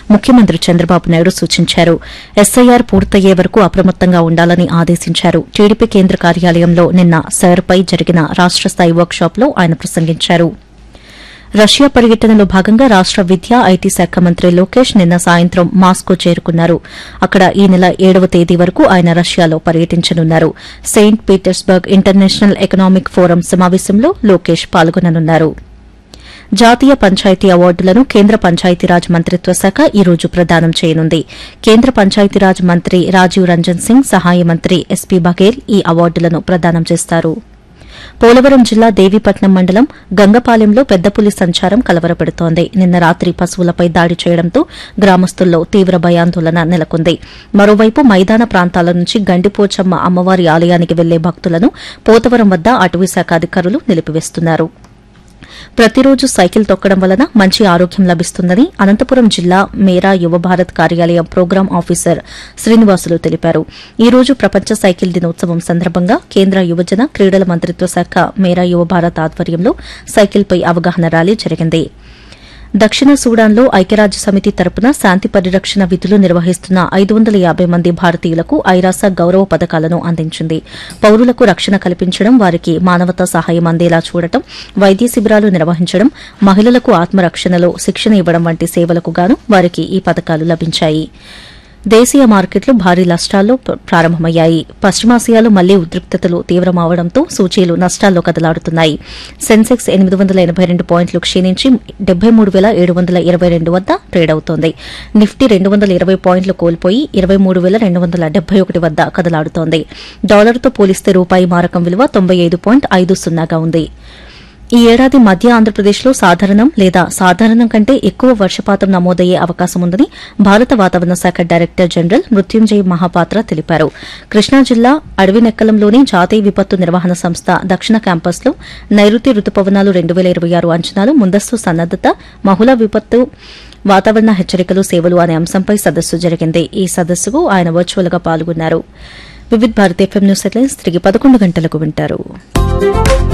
ముఖ్యమంత్రి చంద్రబాబు నాయుడు సూచించారు ఎస్ఐఆర్ పూర్తయ్యే వరకు అప్రమత్తంగా ఉండాలని ఆదేశించారు టీడీపీ కేంద్ర కార్యాలయంలో నిన్న సైర్పై జరిగిన రాష్ట స్థాయి వర్క్షాప్లో ఆయన ప్రసంగించారు రష్యా పర్యటనలో భాగంగా రాష్ట విద్యా ఐటీ శాఖ మంత్రి లోకేష్ నిన్న సాయంత్రం మాస్కో చేరుకున్నారు అక్కడ ఈ నెల ఏడవ తేదీ వరకు ఆయన రష్యాలో పర్యటించనున్నారు Saint Petersburg international economic forum సమావేశంలో లోకేష్ పాల్గొననున్నారు జాతీయ పంచాయతీ అవార్డులను కేంద్ర పంచాయతీరాజ్ మంత్రిత్వ శాఖ ఈ రోజు ప్రదానం చేయనుంది కేంద్ర పంచాయతీరాజ్ మంత్రి రాజీవ్ రంజన్ సింగ్ సహాయ మంత్రి ఎస్పీ బఘేల్ ఈ అవార్డులను ప్రదానం చేస్తారు పోలవరం జిల్లా దేవీపట్నం మండలం గంగపాలెంలో పెద్ద పులి సంచారం కలవరపెడుతోంది నిన్న రాత్రి పశువులపై దాడి చేయడంతో గ్రామస్తుల్లో తీవ్ర భయాందోళన నెలకొంది మరోవైపు మైదాన ప్రాంతాల నుంచి గండిపోచమ్మ అమ్మవారి ఆలయానికి వెళ్లే భక్తులను పోతవరం వద్ద అటవీశాఖ అధికారులు నిలిపివేస్తున్నారు ప్రతిరోజు సైకిల్ తొక్కడం వలన మంచి ఆరోగ్యం లభిస్తుందని అనంతపురం జిల్లా మేరా యువ భారత్ కార్యాలయం ప్రోగ్రాం ఆఫీసర్ శ్రీనివాసులు తెలిపారు ఈ రోజు ప్రపంచ సైకిల్ దినోత్సవం సందర్భంగా కేంద్ర యువజన క్రీడల మంత్రిత్వ శాఖ మేరా యువ భారత్ ఆధ్వర్యంలో సైకిల్పై అవగాహన ర్యాలీ జరిగింది దక్షిణ సూడాన్లో ఐక్యరాజ్య సమితి తరపున శాంతి పరిరక్షణ విధులు నిర్వహిస్తున్న ఐదు వందల యాబై మంది భారతీయులకు ఐరాస గౌరవ పథకాలను అందించింది పౌరులకు రక్షణ కల్పించడం వారికి మానవతా సహాయం అందేలా చూడటం వైద్య శిబిరాలు నిర్వహించడం మహిళలకు ఆత్మరక్షణలో శిక్షణ ఇవ్వడం వంటి సేవలకు గాను వారికి ఈ పథకాలు లభించాయి దేశీయ మార్కెట్లు భారీ నష్టాల్లో ప్ర- ప్రారంభమయ్యాయి పశ్చిమాసియాలో మళ్లీ ఉద్రిక్తతలు తీవ్రమవడంతో సూచీలు నష్టాల్లో కదలాడుతున్నాయి సెన్సెక్స్ ఎనిమిది వందల ఎనబై రెండు పాయింట్లు క్షీణించి డెబ్బై మూడు వేల ఏడు వందల ఇరవై రెండు వద్ద ట్రేడ్ అవుతోంది నిఫ్టీ రెండు వందల ఇరవై పాయింట్లు కోల్పోయి ఇరవై మూడు వేల రెండు వందల డెబ్బై ఒకటి వద్ద కదలాడుతోంది డాలర్తో పోలిస్తే రూపాయి మారకం విలువ తొంభై ఐదు పాయింట్ ఐదు సున్నాగా ఉంది ఈ ఏడాది మధ్య ఆంధ్రప్రదేశ్లో సాధారణం లేదా సాధారణం కంటే ఎక్కువ వర్షపాతం నమోదయ్యే అవకాశం ఉందని భారత వాతావరణ శాఖ డైరెక్టర్ జనరల్ మృత్యుంజయ్ మహాపాత్ర తెలిపారు కృష్ణా జిల్లా అడవినెక్కలంలోని జాతీయ విపత్తు నిర్వహణ సంస్థ దక్షిణ క్యాంపస్లో నైరుతి రుతుపవనాలు రెండు వేల ఇరవై ఆరు అంచనాలు ముందస్తు సన్నద్దత మహుళ విపత్తు వాతావరణ హెచ్చరికలు సేవలు అనే అంశంపై సదస్సు జరిగింది ఈ సదస్సుకు ఆయన వర్చువల్ గా పాల్గొన్నారు Vividh Bharat FM news headlines తిరిగి పదకొండు గంటలకు వింటారు